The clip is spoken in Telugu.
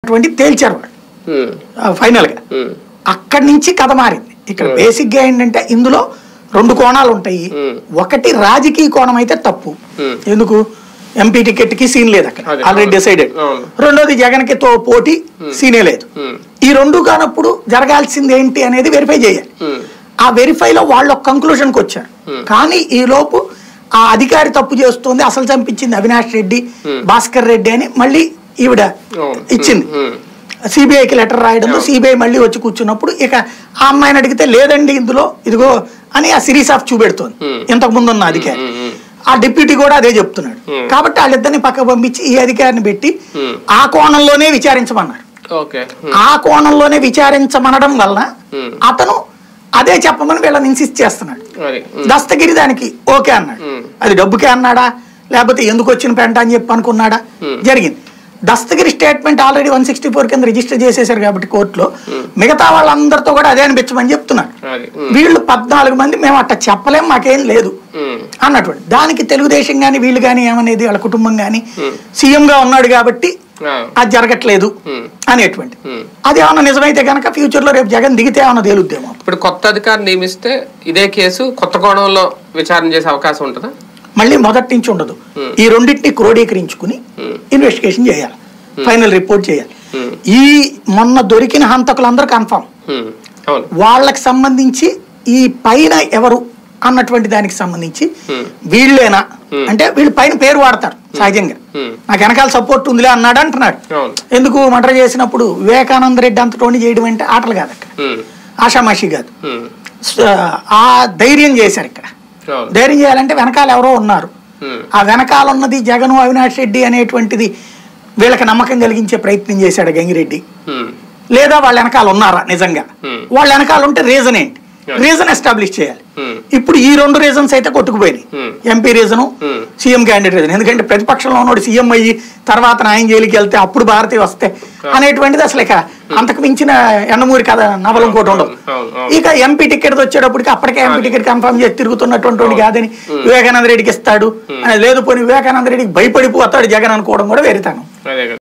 అన్నటువంటి తేల్చారు వాళ్ళు ఉమ్, ఆ, ఫైనల్గా ఉమ్, అక్కడి నుంచి కథ మారింది ఇక్కడ బేసిక్ గా ఏంటంటే ఇందులో రెండు కోణాలు ఉంటాయి Hmm. ఒకటి రాజకీయ కోణం అయితే తప్పు Hmm. ఎందుకు ఎంపీ టికెట్ కి సీన్ లేదు అక్కడ అదే, ఆల్రెడీ అవును. డిసైడెడ్ అవును. రెండోది జగన్ కి తో పోటీ సీనే లేదు ఉమ్, ఈ రెండు కానప్పుడు జరగాల్సింది ఏంటి అనేది వెరిఫై చేయాలి ఉమ్, ఆ వెరిఫైలో వాళ్ళు ఒక కంక్లూషన్కి వచ్చారు కానీ ఈ లోపు ఆ అధికారి తప్పు చేస్తుంది అసలు చంపించింది అవినాష్ రెడ్డి భాస్కర్ రెడ్డి అని మళ్ళీ ఈవిడ అవును. ఇచ్చింది ఉమ్, సిబిఐకి లెటర్ రాయడం సిబిఐ మళ్ళీ వచ్చి కూర్చున్నప్పుడు ఇక ఆ అమ్మాయిని అడిగితే లేదండి ఇందులో ఇదిగో అని ఆ సిరీస్ ఆఫ్ చూపెడుతోంది ఇంతకు ముందు ఉన్న అధికారి ఉమ్, ఉమ్, ఆ డిప్యూటీ కూడా అదే చెప్తున్నాడు కాబట్టి వాళ్ళిద్దరిని పక్క పంపించి ఈ అధికారిని పెట్టి ఆ కోణంలోనే విచారించమన్నారు ఓకే ఉమ్, ఆ కోణంలోనే విచారించమనడం వలన Hmm. అతను అదే చెప్పమని వీళ్ళని ఇన్సిస్ట్ చేస్తున్నాడు అది ఉమ్, దస్తగిరి దానికి ఓకే అన్నాడు Hmm. అది డబ్బుకే అన్నాడా లేకపోతే ఎందుకు వచ్చిన పెంట అని చెప్పి అనుకున్నాడా జరిగింది Dastagiri statement already one sixty four కింద రిజిస్టర్ చేసేసారు కాబట్టి కోర్టులో మిగతా వాళ్ళందరితో కూడా అదే అనిపించమని చెప్తున్నారు అది ఉమ్, వీళ్ళు పద్నాలుగు మంది మేము అట్ట చెప్పలేం మాకేం లేదు ఉమ్, అన్నటువంటి దానికి తెలుగుదేశం కానీ వీళ్ళు కానీ ఏమనేది వాళ్ళ కుటుంబం కానీ సీఎంగా ఉన్నాడు కాబట్టి ఆ, అది జరగట్లేదు Hmm. అనేటువంటి Hmm. అది ఏమన్నా నిజమైతే కనుక ఫ్యూచర్ లో రేపు జగన్ దిగితే ఏమన్నా తేలుద్దేమో ఇప్పుడు కొత్త అధికారి నియమిస్తే ఇదే కేసు కొత్త కోణంలో విచారణ చేసే అవకాశం ఉంటుందా మళ్ళీ మొదటి నుంచి ఉండదు ఈ రెండింటిని క్రోడీకరించుకుని ఇన్వెస్టిగేషన్ చేయాలి ఫైనల్ రిపోర్ట్ చేయాలి Hmm. ఈ మొన్న దొరికిన హంతకులందరూ కన్ఫర్మ్ ఉమ్, అవును వాళ్ళకి సంబంధించి ఈ పైన ఎవరు అన్నటువంటి దానికి సంబంధించి వీళ్ళేనా అంటే వీళ్ళు పైన పేరు వాడతారు సహజంగా Hmm. నాకు వెనకాల సపోర్ట్ ఉందిలే అన్నాడు అంటున్నాడు అవును ఎందుకు మర్డర్ చేసినప్పుడు వివేకానంద రెడ్డి అంతటోని చేయడం అంటే ఆటలు కాదు అక్కడ ఉమ్, ఆషామాషి కాదు ఉమ్, స- ఆ ధైర్యం చేశారు ఇక్కడ అవును ధైర్యం చేయాలంటే వెనకాల ఎవరో ఉన్నారు ఉమ్, ఆ వెనకాల ఉన్నది జగన్ అవినాష్ రెడ్డి అనేటువంటిది వీళ్ళకి నమ్మకం కలిగించే ప్రయత్నం చేశాడు గంగిరెడ్డి ఉమ్, లేదా వాళ్ళ వెనకాల ఉన్నారా నిజంగా Hmm. వాళ్ళ వెనకాల ఉంటే రీజన్ ఏంటి రీజన్ ఎస్టాబ్లిష్ చేయాలి Hmm. ఇప్పుడు ఈ రెండు రీజన్స్ అయితే కొట్టుకుపోయినాయి Hmm. MP reason Hmm. CM candidate reason ఎందుకంటే ప్రతిపక్షంలో ఉన్నోడు సీఎం అయ్యి తర్వాత న్యాయం జైలుకి వెళ్తే అప్పుడు భారతీయ వస్తే అనేటువంటిది అసలు ఇక అంతకు మించిన ఎండమూరి కథ నవలం ఇంకోటి ఉండదు అవును, అవును. ఇక ఎంపీ టికెట్ వచ్చేటప్పటికి అప్పటికే ఎంపీ టికెట్ కన్ఫర్మ్ చేసి తిరుగుతున్నటువంటి వాడు కాదని వివేకానంద రెడ్డికి ఇస్తాడు అనేది లేదు పోనీ వివేకానంద రెడ్డికి భయపడిపోతాడు జగన్ అనుకోవడం కూడా వెరితాను అదే కదా